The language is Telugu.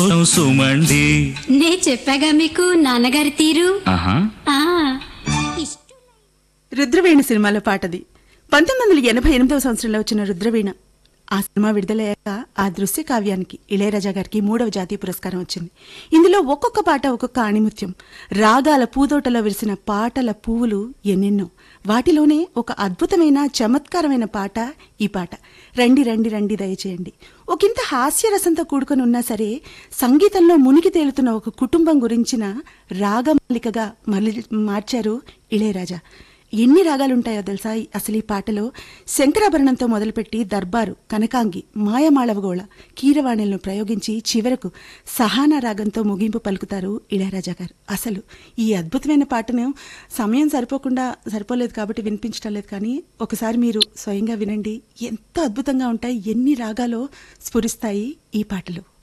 మౌనం సుమండి నే చెప్పాగా మీకు నాన్నగారి తీరు ఆహా ఆ రుద్రవీణ సినిమాలో పాటది పంతొమ్మిది వందల ఎనభై ఎనిమిదవ సంవత్సరంలో వచ్చిన రుద్రవీణ ఆ సినిమా విడుదలయ్యాక ఆ దృశ్య కావ్యానికి ఇళయరాజా గారికి మూడవ జాతీయ పురస్కారం వచ్చింది ఇందులో ఒక్కొక్క పాట ఒక్కొక్క ఆణిముత్యం రాగాల పూదోటలో విరిసిన పాటల పువ్వులు ఎన్నెన్నో వాటిలోనే ఒక అద్భుతమైన చమత్కారమైన పాట ఈ పాట రండి రండి రండి దయచేయండి ఒకంత హాస్యరసంతో కూడుకొని ఉన్నా సరే సంగీతంలో మునిగి తేలుతున్న ఒక కుటుంబం గురించిన రాగమాలికగా మళ్ళీ మార్చారు ఇళయరాజా ఎన్ని రాగాలుంటాయో తెలుసా ఈ- అసలు ఈ పాటలో శంకరాభరణంతో మొదలుపెట్టి దర్బారు కనకాంగి మాయమాళవగోళ కీరవాణిలను ప్రయోగించి చివరకు సహానా రాగంతో ముగింపు పలుకుతారు ఇళయరాజా గారు అసలు ఈ అద్భుతమైన పాటను సమయం సరిపోకుండా సరిపోలేదు కాబట్టి వినిపించడం లేదు కానీ ఒకసారి మీరు స్వయంగా వినండి ఎంత అద్భుతంగా ఉంటాయి ఎన్ని రాగాలో స్ఫురిస్తాయి ఈ పాటలు